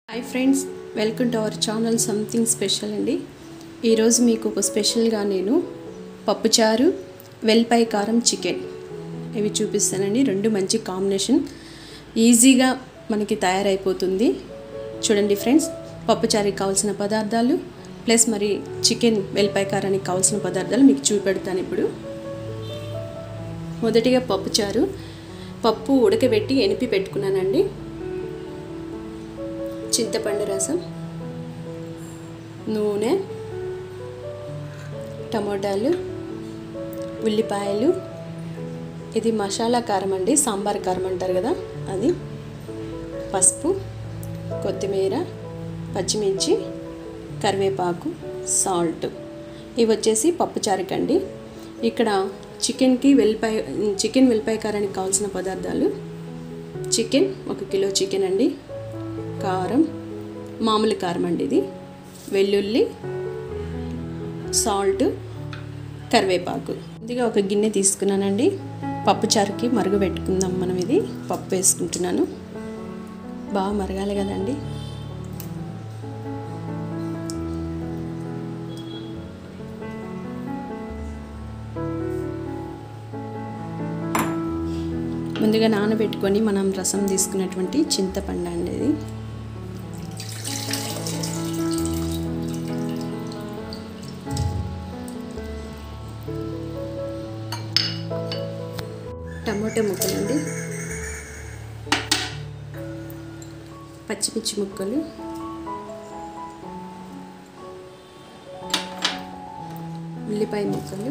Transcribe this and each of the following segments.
hi friends welcome to our channel something special అండి ఈరోజు మీకు ఒక స్పెషల్గా నేను పప్పుచారు వెల్పై కారం చికెన్ ఇవి చూపిస్తానండి రెండు మంచి కాంబినేషన్ ఈజీగా మనకి తయారైపోతుంది చూడండి ఫ్రెండ్స్ పప్పుచారుకి కావాల్సిన పదార్థాలు ప్లస్ మరి చికెన్ వెల్పై కారానికి కావాల్సిన పదార్థాలు మీకు చూపెడతాను ఇప్పుడు మొదటిగా పప్పుచారు పప్పు ఉడకబెట్టి ఎనిపి పెట్టుకున్నానండి చింతపండు రసం నూనె టమోటాలు ఉల్లిపాయలు ఇది మసాలా కారం అండి సాంబార్ కారం అంటారు కదా అది పసుపు కొత్తిమీర పచ్చిమిర్చి కరివేపాకు సాల్ట్ ఇవి వచ్చేసి పప్పుచారుకండి ఇక్కడ చికెన్కి వెల్లిపాయ చికెన్ వెల్లిపాయ కారానికి కావాల్సిన పదార్థాలు చికెన్ ఒక కిలో చికెన్ అండి కారం మామూలు కారం అండి ఇది వెల్లుల్లి సాల్ట్ కరివేపాకు ఇదిగా ఒక గిన్నె తీసుకున్నానండి పప్పుచారుకి మరుగు పెట్టుకుందాం మనం ఇది పప్పు వేసుకుంటున్నాను బాగా మరగాలి కదండి ముందుగా నానబెట్టుకొని మనం రసం తీసుకున్నటువంటి చింతపండు అండి ఇది టమాటా ముక్కలండి పచ్చిమిర్చి ముక్కలు ఉల్లిపాయ ముక్కలు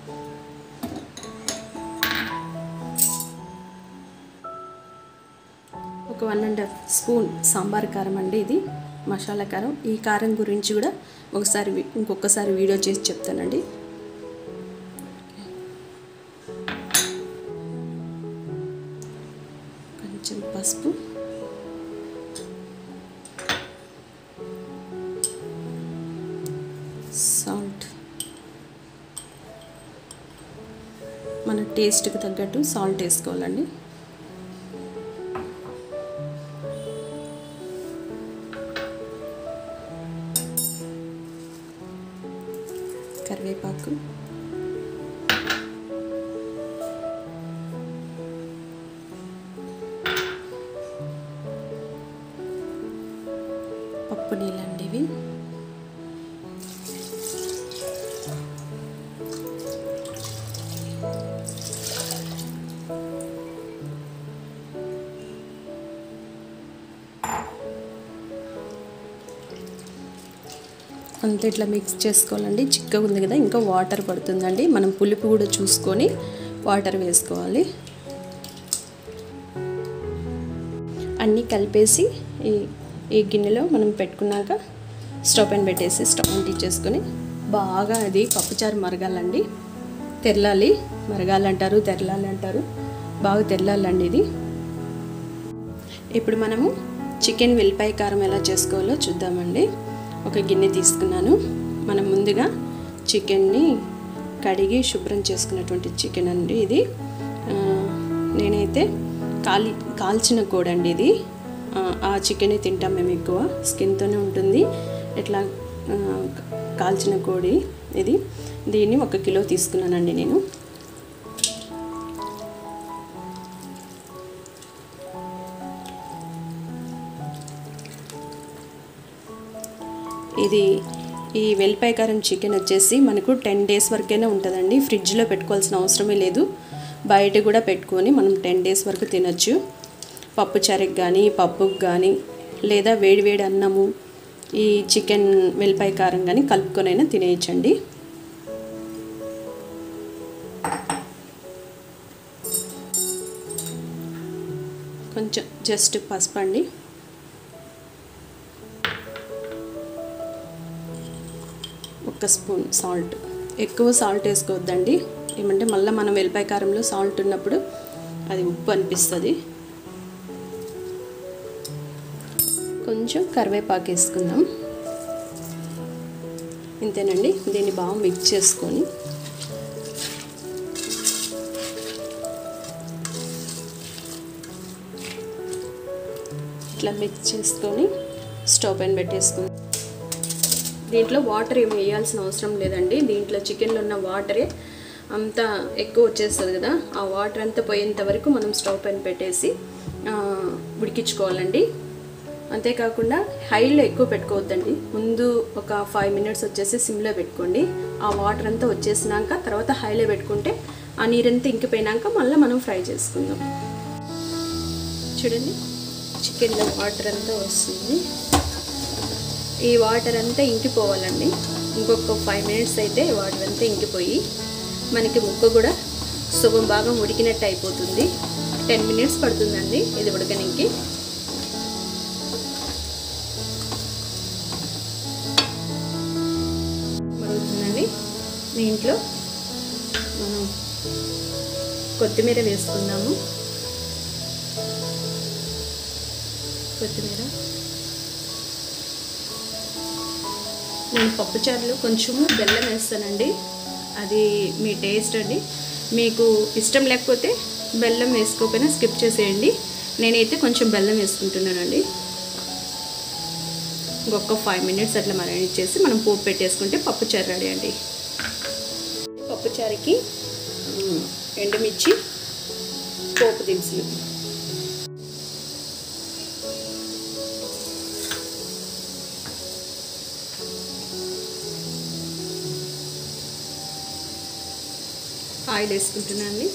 ఒక one and half spoon sambar కారం అండి ఇది మసాలా కారం ఈ కారం గురించి కూడా ఒకసారి వి- ఇంకొకసారి వీడియో చేసి చెప్తానండి కొంచెం పసుపు సాల్ట్ మన టేస్ట్కి తగ్గట్టు సాల్ట్ వేసుకోవాలండి కరివేపాకు పప్పు నీళ్ళండి ఇవి అంతే ఇట్లా మిక్స్ చేసుకోవాలండి చిక్కగా ఉంది కదా ఇంకా వాటర్ పడుతుందండి మనం పులుపు కూడా చూసుకొని వాటర్ వేసుకోవాలి అన్నీ కలిపేసి ఈ ఈ గిన్నెలో మనం పెట్టుకున్నాక స్టవ్ పైన పెట్టేసి స్టవ్ అంటించేసుకొని బాగా అది పప్పుచారు మరగాలండి తెరలాలి మరగాలంటారు తెరలాలి అంటారు బాగా తెరలాలండి ఇది ఇప్పుడు మనము చికెన్ వెల్లిపాయ కారం ఎలా చేసుకోవాలో చూద్దామండి ఒక గిన్నె తీసుకున్నాను మనం ముందుగా చికెన్ని కడిగి శుభ్రం చేసుకున్నటువంటి చికెన్ అండి ఇది ఆ, నేనైతే కాలి కాల్చిన కోడండి ఇది ఆ, ఆ చికెనే తింటాం మేము ఎక్కువ స్కిన్తోనే ఉంటుంది ఇట్లా ఆ, కాల్చిన కోడి ఇది దీన్ని ఒక కిలో తీసుకున్నానండి నేను ఇది ఈ వెల్లిపాయ కారం చికెన్ వచ్చేసి మనకు టెన్ డేస్ వరకైనా ఉంటుందండి ఫ్రిడ్జ్లో పెట్టుకోవాల్సిన అవసరమే లేదు బయట కూడా పెట్టుకొని మనం టెన్ డేస్ వరకు తినొచ్చు పప్పు చారుకి కానీ పప్పుకి కానీ లేదా వేడివేడి అన్నము ఈ చికెన్ వెల్లిపాయ కారం కానీ కలుపుకొనైనా తినేయచ్చండి కొంచెం జస్ట్ పసుపు అండి ఒక స్పూన్ సాల్ట్ ఎక్కువ సాల్ట్ వేసుకోవద్దండి ఏమంటే మళ్ళీ మనం వెల్లిపాయ కారంలో సాల్ట్ ఉన్నప్పుడు అది ఉప్పు అనిపిస్తుంది కొంచెం కరివేపాకు వేసుకుందాం ఇంతేనండి దీన్ని బాగా మిక్స్ చేసుకొని ఇట్లా మిక్స్ చేసుకొని స్టవ్ పైన పెట్టేసుకుందాం దీంట్లో వాటర్ ఏమి వేయాల్సిన అవసరం లేదండి దీంట్లో చికెన్లో ఉన్న వాటరే అంతా ఎక్కువ వచ్చేస్తుంది కదా ఆ వాటర్ అంతా పోయేంత వరకు మనం స్టవ్ పైన పెట్టేసి ఆ, ఉడికించుకోవాలండి అంతేకాకుండా హైలో ఎక్కువ పెట్టుకోవద్దండి ముందు ఒక ఫైవ్ మినిట్స్ వచ్చేసి సిమ్లో పెట్టుకోండి ఆ వాటర్ అంతా వచ్చేసినాక తర్వాత హైలో పెట్టుకుంటే ఆ నీరంతా ఇంకిపోయినాక మళ్ళీ మనం ఫ్రై చేసుకుందాం చూడండి చికెన్లో వాటర్ అంతా వస్తుంది ఈ వాటర్ అంతా ఇంకిపోవాలండి ఇంకొక ఫైవ్ మినిట్స్ అయితే వాటర్ అంతా ఇంకిపోయి మనకి ముక్క కూడా సుగం బాగా ఉడికినట్టు అయిపోతుంది టెన్ మినిట్స్ పడుతుందండి ఇది ఉడకనికి మరుగుతుందండి దీంట్లో మనం కొత్తిమీర వేసుకుందాము కొత్తిమీర నేను పప్పుచారులో కొంచెము బెల్లం వేస్తానండి అది మీ టేస్ట్ అండి మీకు ఇష్టం లేకపోతే బెల్లం వేసుకోకపోయినా స్కిప్ చేసేయండి నేనైతే కొంచెం బెల్లం వేసుకుంటున్నానండి ఇంకొక ఫైవ్ మినిట్స్ అట్లా మరణించేసి చేసి మనం పోపు పెట్టేసుకుంటే పప్పుచారు రెడీ అండి పప్పుచారుకి ఉమ్, ఎండుమిర్చి పోపు దినుసులు ఆయిల్ వేసుకుంటున్నాను అండి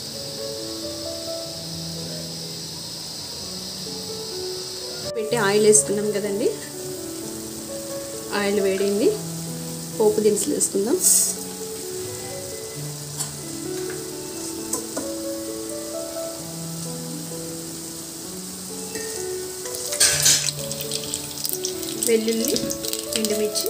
పెట్టి ఆయిల్ వేసుకున్నాం కదండి ఆయిల్ వేడింది పోపు దినుసులు వేసుకుందాం వెల్లుల్లి ఎండుమిర్చి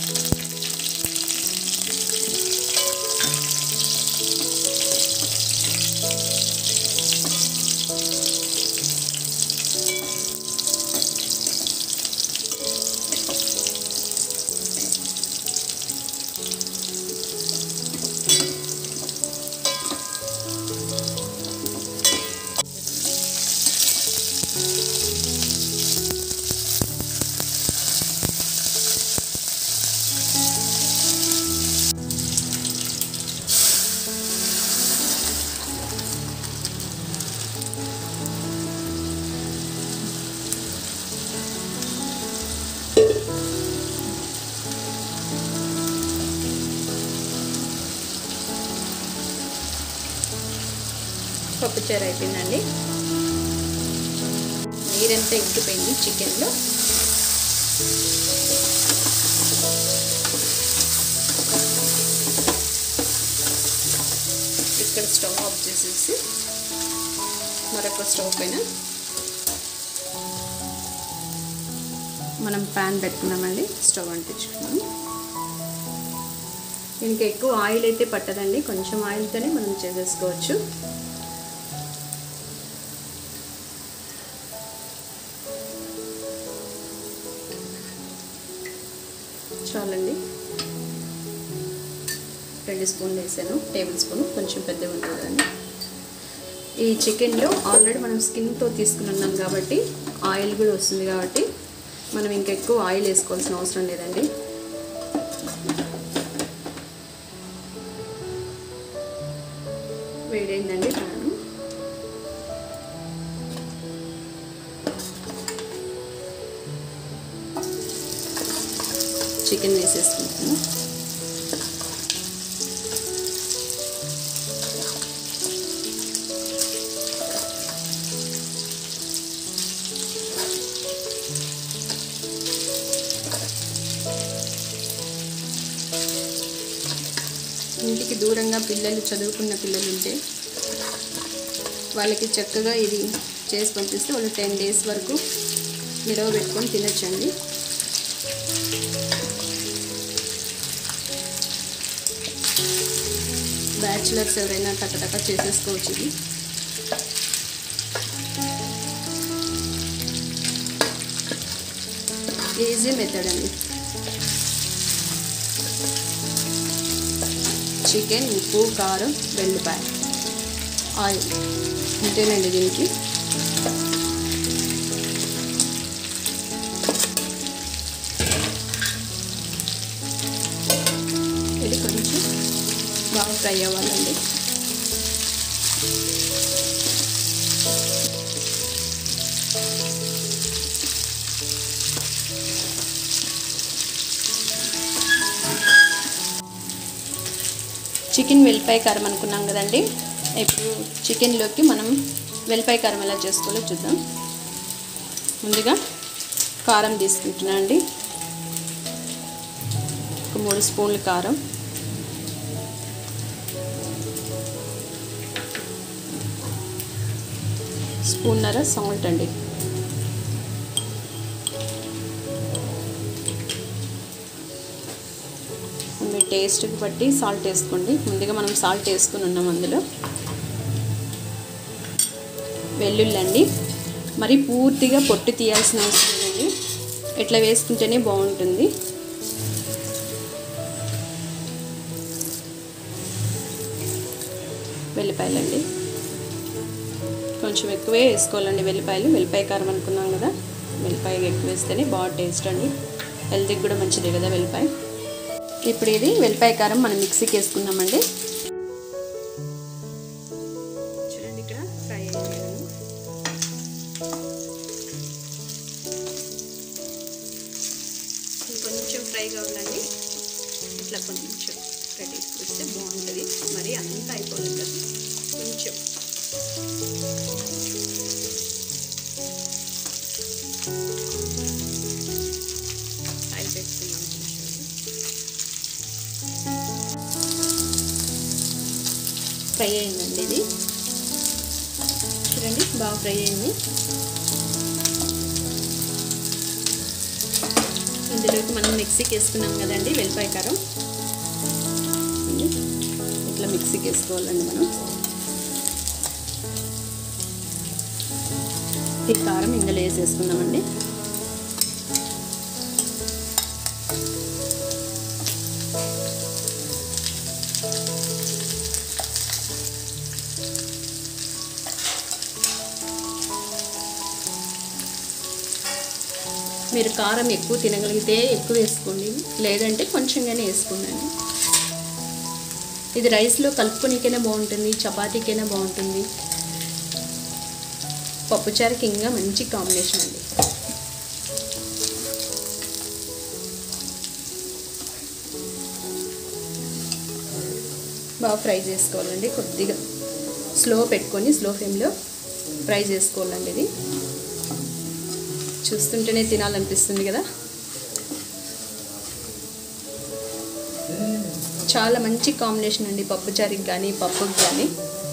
పప్పుచారు అయిపోయిందండి నీరంతా ఇంకిపోయింది చికెన్లో ఇక్కడ స్టవ్ ఆఫ్ చేసేసి మరొక స్టవ్ పైన మనం ప్యాన్ పెట్టుకున్నామండి స్టవ్ అంటించుకున్నాం దీనికి ఎక్కువ ఆయిల్ అయితే పట్టదండి కొంచెం ఆయిల్తోనే మనం చేసేసుకోవచ్చు చాలండి రెండు స్పూన్లు వేసాను టేబుల్ స్పూన్ కొంచెం పెద్దగా ఉంటుంది కదండి ఈ చికెన్లో ఆల్రెడీ మనం స్కిన్తో తీసుకుని ఉన్నాం కాబట్టి ఆయిల్ కూడా వస్తుంది కాబట్టి మనం ఇంకా ఎక్కువ ఆయిల్ వేసుకోవాల్సిన అవసరం లేదండి వేడైందండి ప్యాను చికెన్ వేసేసుకుంటాను ఇంటికి దూరంగా పిల్లలు చదువుకున్న పిల్లలు ఉంటే వాళ్ళకి చక్కగా ఇది చేసి పంపిస్తే వాళ్ళు టెన్ డేస్ వరకు నిలవ పెట్టుకొని తినచ్చండి బ్యాచిలర్స్ ఎవరైనా టకటక చేసేసుకోవచ్చు ఇది ఈజీ మెథడ్ అండి చికెన్ ఉప్పు కారం వెల్లిపాయ ఆయిల్ ఇంతేనండి దీనికి ఫ్రై అవ్వాలండి చికెన్ వెల్లిపాయ కారం అనుకున్నాం కదండి ఇప్పుడు చికెన్లోకి మనం వెల్లిపాయ కారం ఎలా చేసుకోవాలో చూద్దాం ముందుగా కారం తీసుకుంటున్నా అండి ఒక మూడు స్పూన్లు కారం స్పూన్నర సాల్ట్ అండి మీ టేస్ట్కి బట్టి సాల్ట్ వేసుకోండి ముందుగా మనం సాల్ట్ వేసుకుని ఉన్నాం అందులో వెల్లుల్లి అండి మరి పూర్తిగా పొట్టు తీయాల్సిన అవసరం లేదండి ఇట్లా వేసుకుంటేనే బాగుంటుంది వెల్లిపాయలండి కొంచెం ఎక్కువే వేసుకోవాలండి వెల్లిపాయలు వెల్లిపాయ కారం అనుకున్నాం కదా వెల్లిపాయ ఎక్కువ వేస్తేనే బాగా టేస్ట్ అండి హెల్త్కి కూడా మంచిదే కదా వెల్లిపాయ ఇప్పుడు ఇది వెల్లిపాయ కారం మనం మిక్సీకి వేసుకున్నామండి చూడండి ఇక్కడ ఫ్రై అయ్యాను కొంచెం ఫ్రై కావాలండి ఇట్లా కొంచెం రెడీ వస్తే బాగుంటుంది మరి అంతా అయిపోలేదు కదా కొంచెం ఫ్రై పెట్టుకున్నాం ఫ్రై అయిందండి ఇది చూడండి బాగా ఫ్రై అయింది ఇందులోకి మనం మిక్సీకి వేసుకున్నాం కదండి వెల్లిపాయ కారం ఇట్లా మిక్సీకి వేసుకోవాలండి మనం ఈ కారం ఇందులో వేసేసుకుందామండి మీరు కారం ఎక్కువ తినగలిగితే ఎక్కువ వేసుకోండి లేదంటే కొంచెంగానే వేసుకోండి ఇది రైస్లో కలుపుకొనికైనా బాగుంటుంది చపాతీకైనా బాగుంటుంది పప్పుచారుకి ఇంకా మంచి కాంబినేషన్ అండి బాగా ఫ్రై చేసుకోవాలండి కొద్దిగా స్లో పెట్టుకొని స్లో ఫ్లేమ్లో ఫ్రై చేసుకోవాలండి ఇది చూస్తుంటేనే తినాలనిపిస్తుంది కదా చాలా మంచి కాంబినేషన్ అండి పప్పుచారికి కానీ పప్పుకి కానీ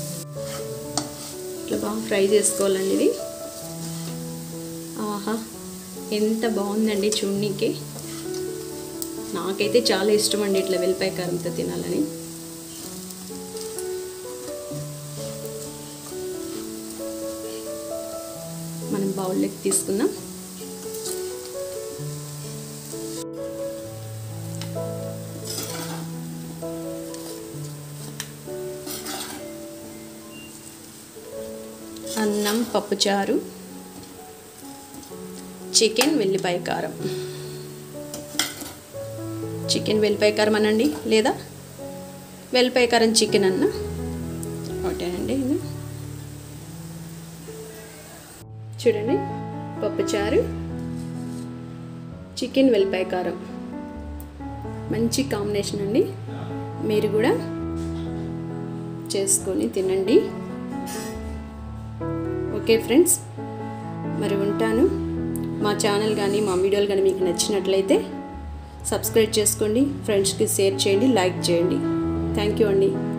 ఇట్లా బాగా ఫ్రై చేసుకోవాలండి ఇది ఆహా ఎంత బాగుందండి చూడనీకి నాకైతే చాలా ఇష్టం అండి ఇట్లా వెల్లిపాయ కారంతో తినాలని మనం బౌల్లోకి తీసుకుందాం అన్నం పప్పుచారు చికెన్ వెల్లిపాయ కారం చికెన్ వెల్లిపాయ కారం అనండి లేదా వెల్లిపాయ కారం చికెన్ అన్న ఒకటేనండి ఇది చూడండి పప్పుచారు చికెన్ వెల్లిపాయ కారం మంచి కాంబినేషన్ అండి మీరు కూడా చేసుకొని తినండి ఓకే ఫ్రెండ్స్ మరి ఉంటాను మా ఛానల్ కానీ మా వీడియోలు కానీ మీకు నచ్చినట్లయితే సబ్స్క్రైబ్ చేసుకోండి ఫ్రెండ్స్కి షేర్ చేయండి లైక్ చేయండి థ్యాంక్ యూ అండి